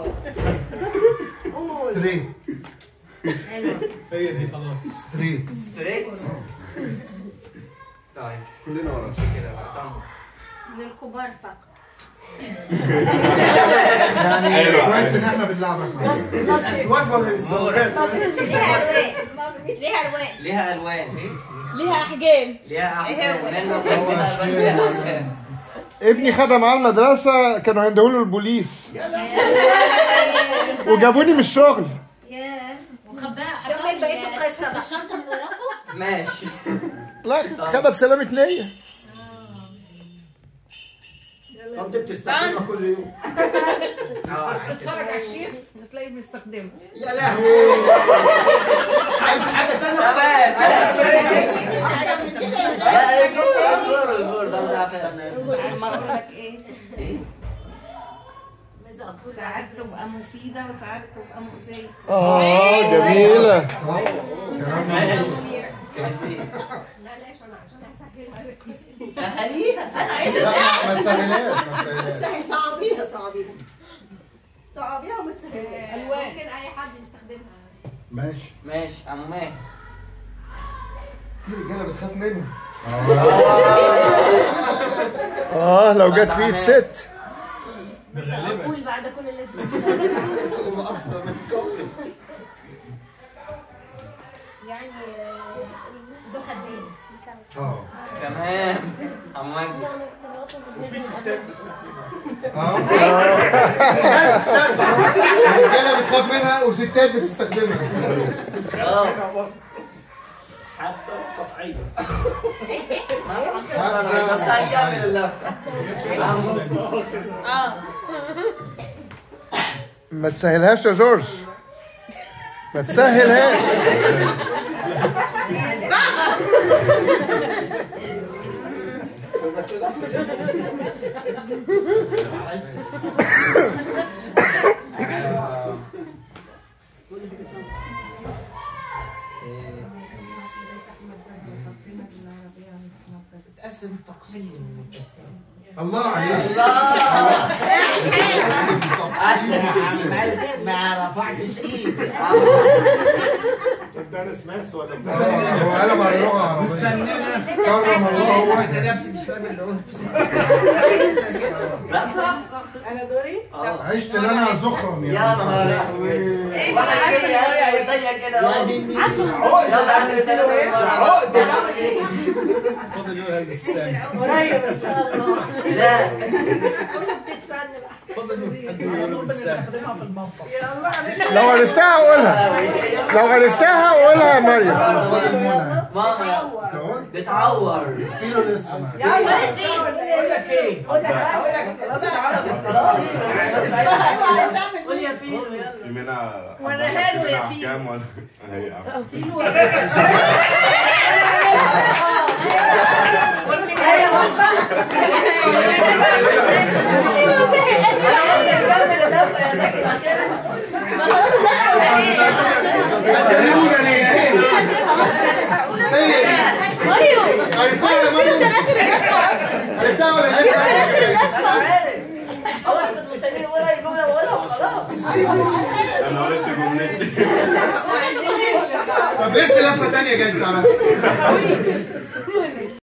ستريت حلوة هي دي خلاص ستريت ستريت طيب كلنا ورا كده بقى طبعا للكبار فقط يعني أيوة. كويس ان احنا بنلعبك معانا ازواج ولا الزواجات ليها الوان ليها الوان ليها الوان ليها احجام ليها احكام هو. منه هو ليها أشكال. ليها احكام ابني خدها معاه المدرسة كانوا هيندهوا له البوليس وجابوني من الشغل ياه وخباها كمل بقية القصة بقى. الشنطه من وراكم ماشي لا خدها بسلامة نية طب دي بتستخدمها كل يوم اه تتفرج على الشيف هتلاقيه بيستخدمها يا لهوي عايز حاجه ثانيه تمام لا اصبر اصبر اصبر ده ده عارف اقول لك ايه ايه ساعات تبقى مفيده وساعات تبقى مؤذيه اه جميلة ماشي كريستين سهليها انا عايز لا ما تسهلهاش ما تسهلهاش سهل صعبيها صعبيها صعبيها وما تسهلهاش الوان ممكن اي حد يستخدمها ماشي ماشي عمو ماهر في رجاله بتخاف منهم اه لو جت في ايد ست قول بعد كل اللي هم اكثر من قول يعني ذو خدين اه كمان عمو مجدي وفي ستات بتخاف منهم اه رجاله بتخاف منها وستات بتستخدمها اه حتى قطعيه بس هنكمل اللفه اه ما تسهلهاش يا جورج ما تسهلهاش تقسم تقسيم الله عليك ما رفعتش ايد دارس ماس ولا آه، هو قلب على اللغه العربيه مستنينا كرم الله وجهك نفسي مش فاهم اللي قلت لا صح انا دوري اه عشت لنا زخرا يا نهار اسود واحد يجيب لي اسم والتانية كده اهو يلا اخر ثلاثة عقدة. مرة فاضل يوم هذه السنه قريب ان شاء الله لا فاضل يوم حد يوم السنه استخدمها في المطبخ لو عرفتها قولها لو عرفتها قولها يا مريم فاضل منى ماما تقول بتعور فيلو لسه ما اقول لك ايه اقول لك اقول لك خلاص قول يا فيلو يلا في منها وريها له يا فيلو. احكام ولا هي فيلو انا قلت نكمل اللفة يا زكي اخرها ماريو عرفتها ولا مريم؟ عرفتها ولا ليه؟ انا عارف هو انا كنت مستني يقول اي جملة بقولها وخلاص انا قلت جملتي طب لف لفه ثانيه جايز تعرف